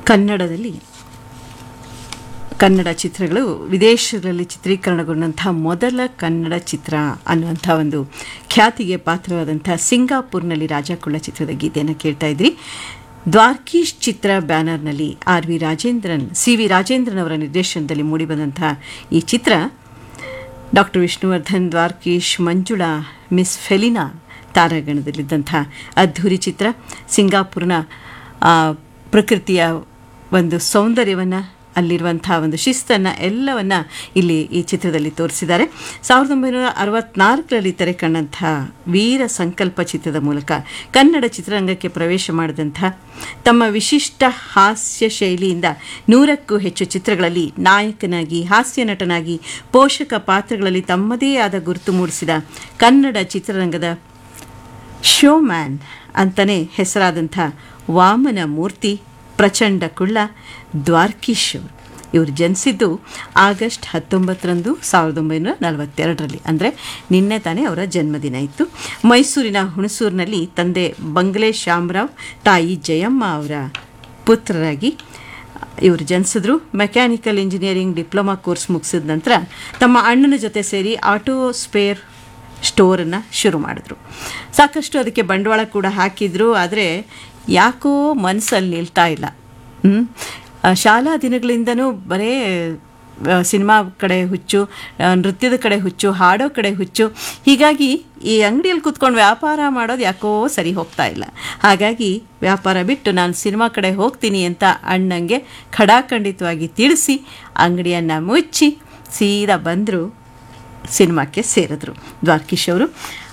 ಕನ್ನಡದಲ್ಲಿ ಕನ್ನಡ ಚಿತ್ರಗಳು ವಿದೇಶಗಳಲ್ಲಿ ಚಿತ್ರೀಕರಣಗೊಂಡಂಥ ಮೊದಲ ಕನ್ನಡ ಚಿತ್ರ ಅನ್ನುವಂಥ ಒಂದು ಖ್ಯಾತಿಗೆ ಪಾತ್ರವಾದಂಥ ಸಿಂಗಾಪುರ್ನಲ್ಲಿ ರಾಜಕುಳ ಚಿತ್ರದ ಗೀತೆಯನ್ನು ಕೇಳ್ತಾ ಇದ್ರಿ ದ್ವಾರ್ಕೀಶ್ ಚಿತ್ರ ಬ್ಯಾನರ್ನಲ್ಲಿ R V Rajendran C V Rajendran ಅವರ ನಿರ್ದೇಶನದಲ್ಲಿ ಮೂಡಿಬಂದಂಥ ಈ ಚಿತ್ರ doctor Vishnuvardhan Dwarakish Manjula miss Felina ತಾರಾಗಣದಲ್ಲಿದ್ದಂಥ ಅದ್ಧೂರಿ ಚಿತ್ರ ಸಿಂಗಾಪುರ್ನ ಆ, ಪ್ರಕೃತಿಯ ಒಂದು ಸೌಂದರ್ಯವನ್ನು ಅಲ್ಲಿರುವಂಥ ಒಂದು ಶಿಸ್ತನ್ನು ಎಲ್ಲವನ್ನ ಇಲ್ಲಿ ಈ ಚಿತ್ರದಲ್ಲಿ ತೋರಿಸಿದ್ದಾರೆ ಸಾವಿರದ ಒಂಬೈನೂರ ಅರವತ್ನಾಲ್ಕರಲ್ಲಿ ತೆರೆ ಕಂಡಂಥ ವೀರ ಸಂಕಲ್ಪ ಚಿತ್ರದ ಮೂಲಕ ಕನ್ನಡ ಚಿತ್ರರಂಗಕ್ಕೆ ಪ್ರವೇಶ ಮಾಡಿದಂಥ ತಮ್ಮ ವಿಶಿಷ್ಟ ಹಾಸ್ಯ ಶೈಲಿಯಿಂದ ನೂರಕ್ಕೂ ಹೆಚ್ಚು ಚಿತ್ರಗಳಲ್ಲಿ ನಾಯಕನಾಗಿ ಹಾಸ್ಯ ನಟನಾಗಿ ಪೋಷಕ ಪಾತ್ರಗಳಲ್ಲಿ ತಮ್ಮದೇ ಆದ ಗುರುತು ಮೂಡಿಸಿದ ಕನ್ನಡ ಚಿತ್ರರಂಗದ ಶೋಮ್ಯಾನ್ ಅಂತಲೇ ಹೆಸರಾದಂಥ ವಾಮನ ಮೂರ್ತಿ ಪ್ರಚಂಡ ಕುಳ್ಳ ದ್ವಾರ್ಕೀಶ್ ಅವರು ಇವರು ಜನಿಸಿದ್ದು ಆಗಸ್ಟ್ ಹತ್ತೊಂಬತ್ತರಂದು ಸಾವಿರದ ಒಂಬೈನೂರ ನಲವತ್ತೆರಡರಲ್ಲಿ ಅಂದರೆ ನಿನ್ನೆ ತಾನೇ ಅವರ ಜನ್ಮದಿನ ಇತ್ತು ಮೈಸೂರಿನ ಹುಣಸೂರಿನಲ್ಲಿ ತಂದೆ ಬಂಗ್ಲೆ ಶ್ಯಾಮರಾವ್ ತಾಯಿ ಜಯಮ್ಮ ಅವರ ಪುತ್ರರಾಗಿ ಇವರು ಜನಿಸಿದ್ರು ಮೆಕ್ಯಾನಿಕಲ್ ಇಂಜಿನಿಯರಿಂಗ್ ಡಿಪ್ಲೊಮಾ ಕೋರ್ಸ್ ಮುಗಿಸಿದ ನಂತರ ತಮ್ಮ ಅಣ್ಣನ ಜೊತೆ ಸೇರಿ ಆಟೋ ಸ್ಪೇರ್ ಸ್ಟೋರನ್ನು ಶುರು ಮಾಡಿದ್ರು ಸಾಕಷ್ಟು ಅದಕ್ಕೆ ಬಂಡವಾಳ ಕೂಡ ಹಾಕಿದ್ರು ಆದರೆ ಯಾಕೋ ಮನಸ್ಸಲ್ಲಿ ನಿಲ್ತಾ ಇಲ್ಲ ಹ್ಮ್? ಆ, ಶಾಲಾ ದಿನಗಳಿಂದನೂ ಬರೇ ಆ, ಸಿನಿಮಾ ಕಡೆ ಹುಚ್ಚು ಆ, ನೃತ್ಯದ ಕಡೆ ಹುಚ್ಚು ಹಾಡೋ ಕಡೆ ಹುಚ್ಚು ಹೀಗಾಗಿ ಈ ಅಂಗಡಿಯಲ್ಲಿ ಕೂತ್ಕೊಂಡು ವ್ಯಾಪಾರ ಮಾಡೋದು ಯಾಕೋ ಸರಿ ಹೋಗ್ತಾ ಇಲ್ಲ ಹಾಗಾಗಿ ವ್ಯಾಪಾರ ಬಿಟ್ಟು ನಾನು ಸಿನಿಮಾ ಕಡೆ ಹೋಗ್ತೀನಿ ಅಂತ ಅಣ್ಣಂಗೆ ಖಡಾಖಂಡಿತವಾಗಿ ತಿಳಿಸಿ ಅಂಗಡಿಯನ್ನು ಮುಚ್ಚಿ ಸೀದಾ ಬಂದರು ಸಿನಿಮಾಕ್ಕೆ ಸೇರಿದ್ರು ದ್ವಾರ್ಕೀಶ್ ಅವರು